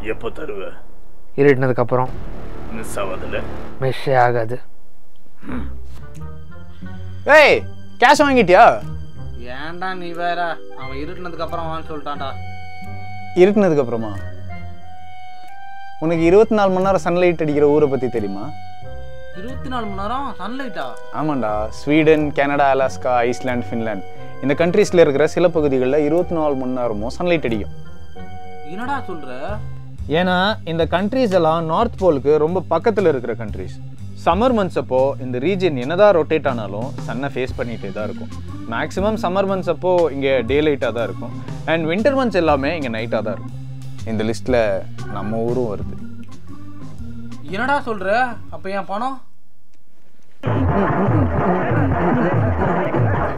எப்போ தருவ இருட்டினதுக்கப்புறம் மிஸ் ஆகாதுல்ல மெஷ்ஷே ஆகாது ஏய் கேஷ் வாங்கிட்டியா ஏன்டா நீ வேற அவன் இருட்டினதுக்கு அப்புறம் வான்னு சொல்லிட்டான்டா இருட்டுனதுக்கு அப்புறமா உனக்கு இருபத்தி நாலு மணி நேரம் சன்லைட் அடிக்கிற ஊரை பற்றி தெரியுமா இருபத்தி நாலு மணி நேரம் சன்லைட்டா ஆமாண்டா Sweden Canada Alaska Iceland Finland இந்த கண்ட்ரீஸில் இருக்கிற சில பகுதிகளில் இருபத்தி நாலு மணி நேரமும் சன்லைட் அடிக்கும் என்னடா சொல்ற ஏன்னா இந்த கண்ட்ரீஸ் எல்லாம் நார்த் போலுக்கு ரொம்ப பக்கத்தில் இருக்கிற கண்ட்ரீஸ் சம்மர் மந்த்ஸ் அப்போ இந்த ரீஜன் என்னதான் ரொட்டேட் ஆனாலும் சன்னை ஃபேஸ் பண்ணிகிட்டே தான் இருக்கும் மேக்ஸிமம் சம்மர் மந்த்ஸ் அப்போ இங்கே டே லைட்டாக தான் இருக்கும் அண்ட் வின்டர் மந்த்ஸ் எல்லாமே இங்கே நைட்டாக தான் இருக்கும் இந்த லிஸ்ட்டில் நம்ம ஊரும் வருது என்னடா சொல்ற அப்ப என் பணம்